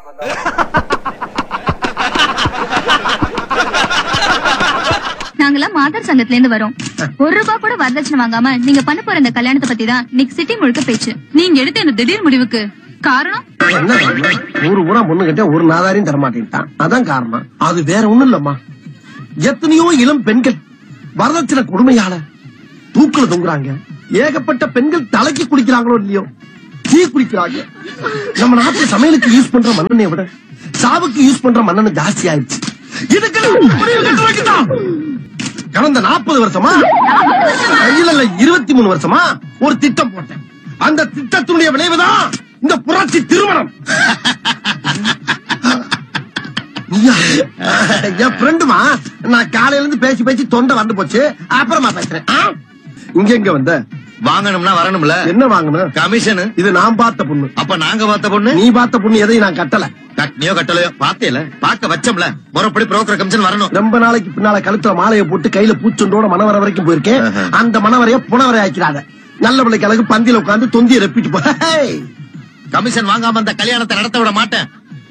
நாங்கெல்லாம் மாதர் சங்கத்துல இருந்து வரோம் ஒரு ரூபாய் கூட வரதட்சணை வாங்காம நீங்க பண்ண போற இந்த கல்யாணத்தை பத்தி தான் இன்னைக்கு சிட்டி முழுக்க பேச்சு நீங்க எடுத்த இந்த திடீர் முடிவுக்கு காரணம் என்ன காரணம்? ஊரு ஊரா பொண்ணு கிட்ட ஒரு நாதாரையும் தரமாட்டேன்ட்டான் அதான் காரணம் அது வேற ஒண்ணும் இல்லம்மா எத்தனையோ இளம் பெண்கள் வரதட்சணை கொடுமையால தூக்குல தொங்குறாங்க ஏகப்பட்ட பெண்கள் தலைக்கு குடிக்கிறாங்களோ இல்லையோ டீ குடிக்கிறாங்க நம்ம நாட்டு சமையலுக்கு யூஸ் பண்ற மண்ணெண்ணெயை விட சாவுக்கு யூஸ் பண்ற மண்ணெண்ணெய் ஜாஸ்தி ஆயிடுச்சு இதுக்கெல்லாம் முடிவு கட்ட வைக்கத்தான். கடந்த நாற்பது வருஷமா இல்ல இல்ல இருபத்தி மூணு வருஷமா ஒரு திட்டம் போட்டேன் அந்த திட்டத்தினுடைய விளைவுதான் இந்த புரட்சி திருமணம் நீயா? என் ஃப்ரெண்டுமா நான் காலையில இருந்து பேசி பேசி தொண்டை வந்து போச்சு அப்புறமா பேசுறேன் ஆ? இங்க எங்க வந்த வாங்கணும்னா வரணும்ல என்ன வாங்கணும் கமிஷன் இது நான் பார்த்த பொண்ணு அப்ப நாங்க பார்த்த பொண்ணு நீ பார்த்த பொண்ணு எதையும் நான் கட்டல கட்டினியோ கட்டலையோ பார்த்தேல பார்க்க வச்சோம்ல முறைப்படி புரோக்கர் கமிஷன் வரணும் ரொம்ப நாளைக்கு பின்னால கழுத்துல மாலையை போட்டு கையில பூச்சொண்டோட மணவரை வரைக்கும் போயிருக்கேன் ஆஹா. அந்த மணவரைய புனவரை ஆக்கிறாத நல்ல பிள்ளைக்கு அழகு பந்தியில உட்கார்ந்து தொந்தியை ரெப்பிட்டு போ ஹேய்! கமிஷன் வாங்காம அந்த கல்யாணத்தை நடத்த விட மாட்டேன்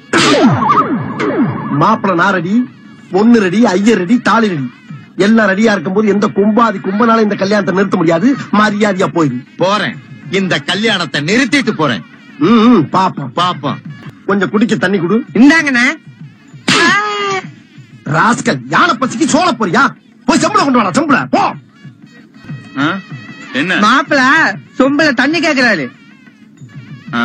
மாப்பிள நான் ரெடி பொண்ணு ரெடி ஐயர் ரெடி தாலி ரெடி எல்லாம் ரெடியா இருக்கும்போது எந்த கும்பாதி கும்பனால இந்த கல்யாணத்தை நிறுத்த முடியாது மரியாதையா போயிரு போறேன் இந்த கல்யாணத்தை நிறுத்திட்டு போறேன் ம், ம், பாப்போம் பாப்போம் கொஞ்சம் குடிக்க தண்ணி குடு இந்தாங்கண்ணே ராஸ்கல் யானை பசிக்கு சோழ போறியா போய் சம்பளம் கொண்டு வாடா சம்பளம் போ ஆ? என்ன மாப்பிள சொம்பல தண்ணி கேக்குறாரு ஆ.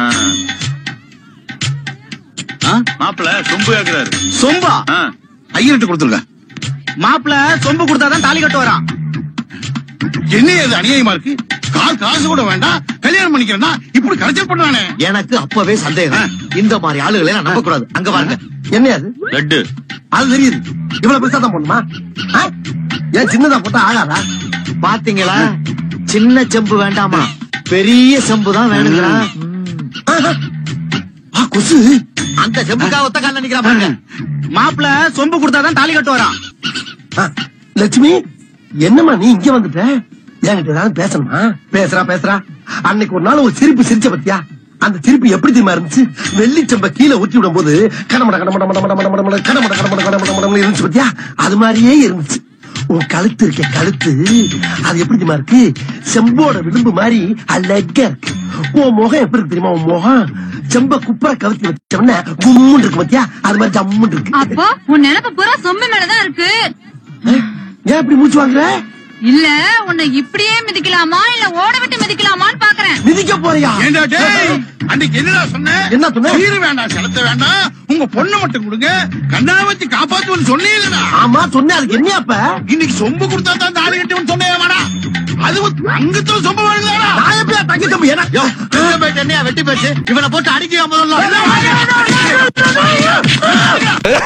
ஆ? மாப்பிள சொம்பு கேக்குறாரு சொம்பா ஆ. ஐயர்கிட்ட கொடுத்துருங்க மாப்பிள சொம்பு கொடுத்தாதான் தாலி கட்டு வரான் என்ன இது அநியாயமா இருக்கு கால் காசு கூட வேண்டாம் கல்யாணம் பண்ணிக்கிறேன்னா இப்படி கரைச்சல் பண்றானே எனக்கு அப்பவே சந்தேகம் இந்த மாதிரி ஆளுகளை நான் நம்ப கூடாது அங்க பாருங்க என்ன அது லட்டு அது தெரியுது இவ்வளவு பெருசா தான் போடணுமா ஆ? ஏன் சின்னதா போட்டா ஆகாதா பாத்தீங்களா சின்ன செம்பு வேண்டாமா பெரிய செம்பு தான் வேணுங்கிறா ஆஹா. ஆ, கொசு அந்த செம்புக்காக ஒத்த கால நிக்கிறா பாருங்க மாப்பிள சொம்பு கொடுத்தாதான் தாலி கட்டு வரான் ஆ, லட்சுமி என்னம்மா நீ இங்க வந்துட்ட என்கிட்ட ஏதாவது பேசணுமா பேசுறா பேசுறா அன்னைக்கு ஒரு நாள் ஒரு சிரிப்பு சிரிச்ச பத்தியா அந்த சிரிப்பு எப்படி தெரியுமா இருந்துச்சு வெள்ளிச்சம்ப கீழே ஊத்தி விடும் போது கடமட கடமட மட மட மட மட மட கடமட கடமட கடமட மட இருந்துச்சு பத்தியா அது மாதிரியே இருந்துச்சு உன் கழுத்து இருக்க கழுத்து அது எப்படி தெரியுமா இருக்கு செம்போட விளிம்பு மாதிரி அழகா இருக்கு உன் முகம் எப்படி இருக்கு தெரியுமா உன் முகம் செம்ப குப்பரை கவுத்தி வச்சோம்னா கும்முன்னு இருக்கு பத்தியா அது மாதிரி ஜம்முன்னு இருக்கு அப்போ உன் நினைப்பு பூரா சொம்பு மேலதான் இருக்கு ஏன் இப்படி மூச்சு வாங்குற இல்ல உன்னை இப்படியே மிதிக்கலாமா இல்ல ஓட விட்டு மிதிக்கலாமான்னு பாக்குறேன் மிதிக்க போறியா ஏண்டா டேய் அன்னைக்கு என்னடா சொன்ன என்ன சொன்ன? சீரு வேண்டாம் செலுத்த வேண்டாம் உங்க பொண்ணை மட்டும் கொடுங்க கண்ணா வச்சு காப்பாத்துவன்னு சொன்னீங்களா ஆமா சொன்னேன் அதுக்கு என்ன அப்ப இன்னைக்கு சொம்பு கொடுத்தா தான் தாலி கட்டுவன்னு சொன்னேன் வாடா அது அங்கத்துல சொம்பு வேணுங்களா நான் எப்படியா தங்கி தம்பி ஏன்னா யோ, எங்க போயிட்டு என்னையா வெட்டி போச்சு இவனை போட்டு அடிக்க முதல்ல